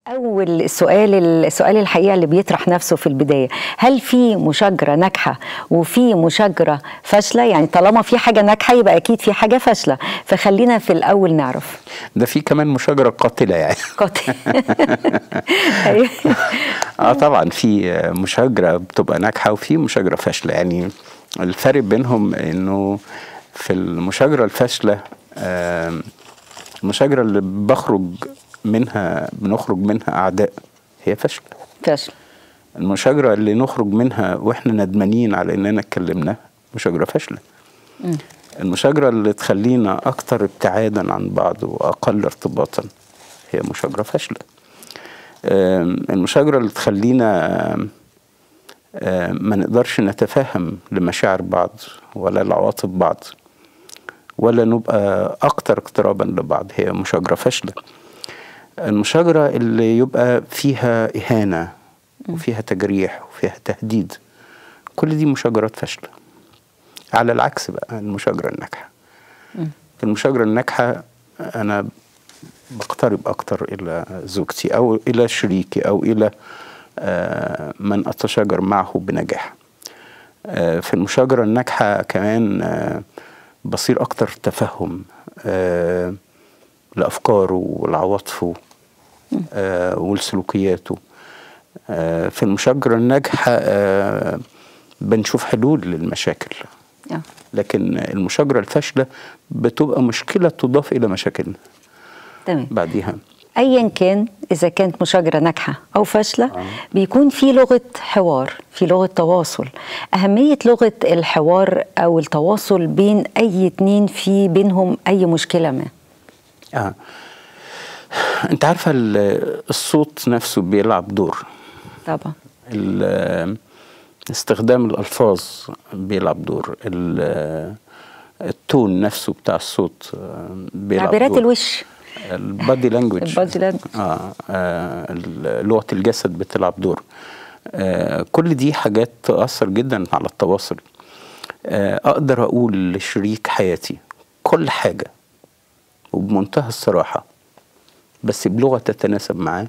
أول سؤال السؤال الحقيقة اللي بيطرح نفسه في البداية هل في مشاجرة ناجحة وفي مشاجرة فاشلة يعني طالما في حاجة ناجحة يبقى أكيد في حاجة فاشلة فخلينا في الأول نعرف ده في كمان مشاجرة قاتلة يعني قاتل أيوة. اه طبعا في مشاجرة بتبقى ناجحة وفي مشاجرة فاشلة يعني الفرق بينهم انه في المشاجرة الفاشلة آه، المشاجرة اللي بخرج منها بنخرج منها أعداء هي فاشلة فاشل المشاجرة اللي نخرج منها وإحنا ندمانين على إننا اتكلمنا مشاجرة فاشلة المشاجرة اللي تخلينا أكثر ابتعادا عن بعض وأقل ارتباطا هي مشاجرة فاشلة آم، المشاجرة اللي تخلينا آم، آم، ما نقدرش نتفهم لمشاعر بعض ولا لعواطف بعض ولا نبقى أكثر اقترابا لبعض هي مشاجرة فاشلة المشاجرة اللي يبقى فيها إهانة وفيها تجريح وفيها تهديد كل دي مشاجرات فاشلة على العكس بقى المشاجرة الناجحة في المشاجرة الناجحة أنا بقترب أكتر إلى زوجتي أو إلى شريكي أو إلى آه، من أتشاجر معه بنجاح آه، في المشاجرة الناجحة كمان آه، بصير أكتر تفهم آه، لأفكاره ولعواطفه آه، ولسلوكياته آه، في المشاجرة الناجحة آه، بنشوف حلول للمشاكل آه. لكن المشاجرة الفاشلة بتبقى مشكلة تضاف إلى مشاكلنا تمام بعديها ايا كان اذا كانت مشاجره ناجحه او فاشله بيكون في لغه حوار في لغه تواصل اهميه لغه الحوار او التواصل بين اي اتنين في بينهم اي مشكله ما آه. أنت عارفة ال- الصوت نفسه بيلعب دور طبعا ال- استخدام الألفاظ بيلعب دور ال- التون نفسه بتاع الصوت آه، بيلعب تعبيرات دور. الوش البادي لانجوج البادي لانجوج. اه, آه ال- لغه الجسد بتلعب دور آه كل دي حاجات تاثر جدا على التواصل آه اقدر اقول لشريك حياتي كل حاجه وبمنتهى الصراحه بس بلغه تتناسب معاه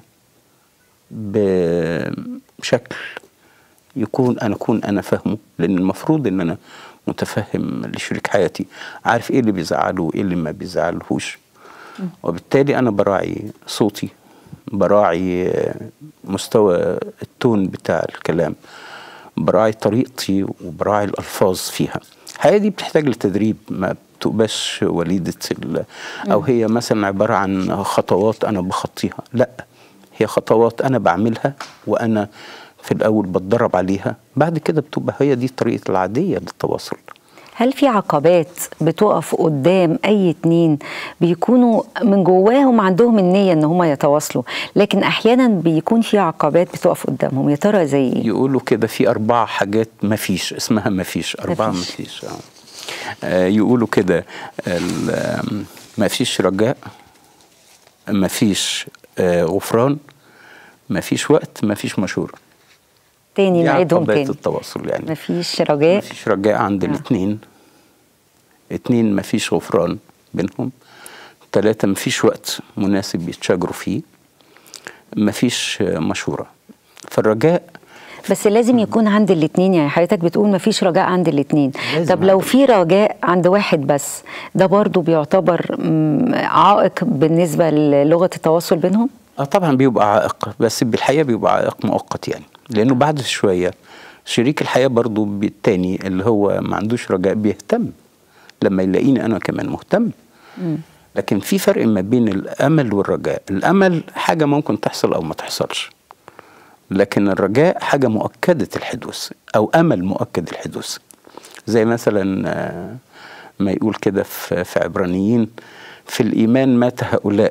بشكل يكون انا اكون انا فاهمه لان المفروض ان انا متفهم لشريك حياتي عارف ايه اللي بيزعله وايه اللي ما بيزعلهوش وبالتالي انا براعي صوتي براعي آه، مستوى التون بتاع الكلام براعي طريقتي وبراعي الالفاظ فيها الحقيقه دي بتحتاج لتدريب ما بتبقاش وليده ال- او هي مثلا عباره عن خطوات انا بخطيها لا هي خطوات انا بعملها وانا في الاول بتدرب عليها بعد كده بتبقى هي دي الطريقه العاديه للتواصل هل في عقبات بتقف قدام اي اتنين بيكونوا من جواهم عندهم النيه ان هم يتواصلوا لكن احيانا بيكون في عقبات بتقف قدامهم يا ترى زي ايه يقولوا كده في أربع حاجات ما فيش اسمها ما فيش أربعة ما مفيش. فيش آه. آه يقولوا كده ال- آم، ما فيش رجاء ما فيش آه غفران ما فيش وقت ما فيش مشورة تاني دي نعيدهم عقبات تاني التواصل يعني مفيش رجاء ما فيش رجاء عند آه. الاثنين اتنين ما فيش غفران بينهم تلاتة ما فيش وقت مناسب يتشاجروا فيه ما فيش آه، مشورة فالرجاء بس لازم يكون عند الاتنين يعني حضرتك بتقول مفيش رجاء عند الاتنين لازم طب لو عند في رجاء عند واحد بس ده برضو بيعتبر مم، عائق بالنسبة للغة التواصل بينهم اه طبعا بيبقى عائق بس بالحقيقه بيبقى عائق مؤقت يعني لانه بعد شويه شريك الحياه برضو بالتاني اللي هو ما عندوش رجاء بيهتم لما يلاقيني انا كمان مهتم لكن في فرق ما بين الامل والرجاء الامل حاجه ممكن تحصل او ما تحصلش لكن الرجاء حاجه مؤكده الحدوث او امل مؤكد الحدوث زي مثلا آه، ما يقول كده في في عبرانيين في الايمان مات هؤلاء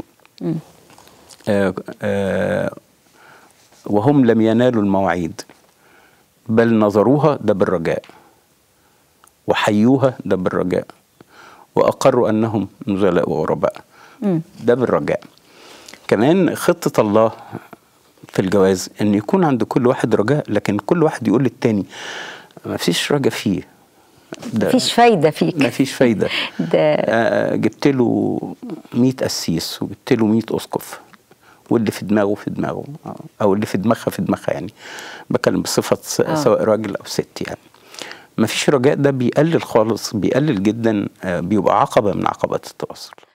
آه، آه، وهم لم ينالوا المواعيد بل نظروها ده بالرجاء وحيوها ده بالرجاء وأقروا أنهم نزلاء وغرباء ده بالرجاء كمان خطة الله في الجواز أن يكون عند كل واحد رجاء لكن كل واحد يقول للتاني ما فيش رجاء فيه ده مفيش فايدة فيك ما فيش فايدة ده آه، جبت له 100 قسيس وجبت له 100 اسقف واللي في دماغه في دماغه آه، او اللي في دماغها في دماغها يعني بتكلم بصفه س- آه. سواء راجل او ست يعني مفيش رجاء ده بيقلل خالص بيقلل جدا آه، بيبقى عقبه من عقبات التواصل